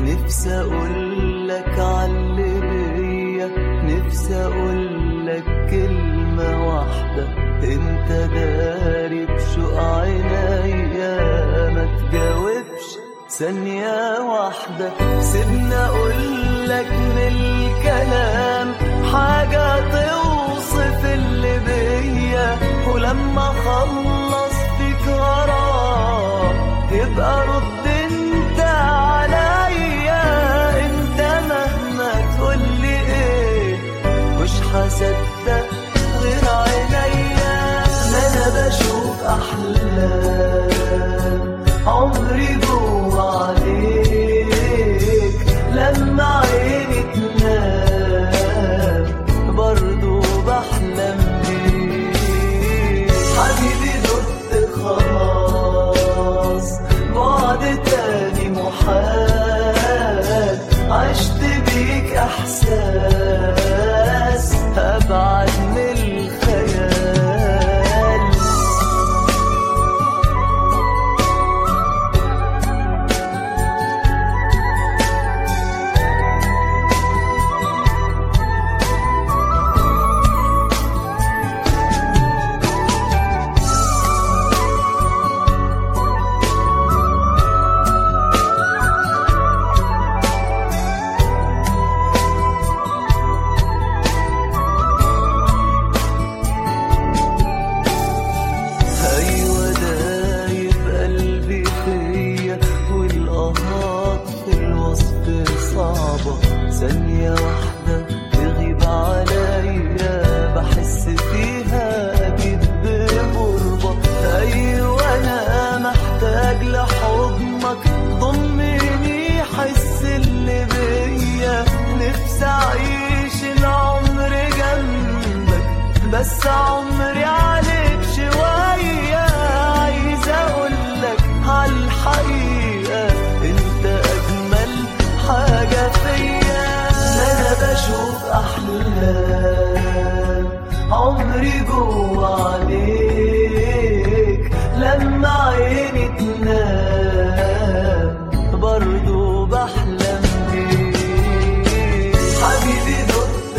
نفسي اقولك عاللي بيا نفسي اقولك كلمة واحدة انت داري بشوق عينيا ما تجاوبش ثانية واحدة سيبني اقولك من الكلام حاجة توصف اللي بيا ولما اخلص فيك غرام تبقى رد انت عليا انت مهما تقولي ايه مش هصدق غير عينيا ما انا بشوف احلام عمري جوا عليك لما عيني تنام برضو بحلم بيك حبيبي دقت خلاص بعد تاني محال عشت بيك احساس ابعد من الخيال ايوه دايب قلبي فيا والقهات في الوصف صعبة ثانية واحدة تغيب عليا بحس فيها اكيد بغربة ايوه انا محتاج لحضنك ضمني حس اللي بيا نفسي اعيش العمر جنبك بس عمري عليك شوية عايز اقولك عالحقيقة انت اجمل حاجة فيا انا بشوف احلام عمري جوا عليك لما عيني تنام برضو بحلم بيك حبيبي دقت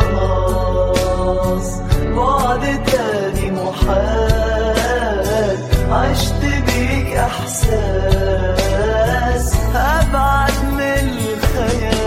خلاص بعد تاني محال عشت بيك احساس ابعد من الخيال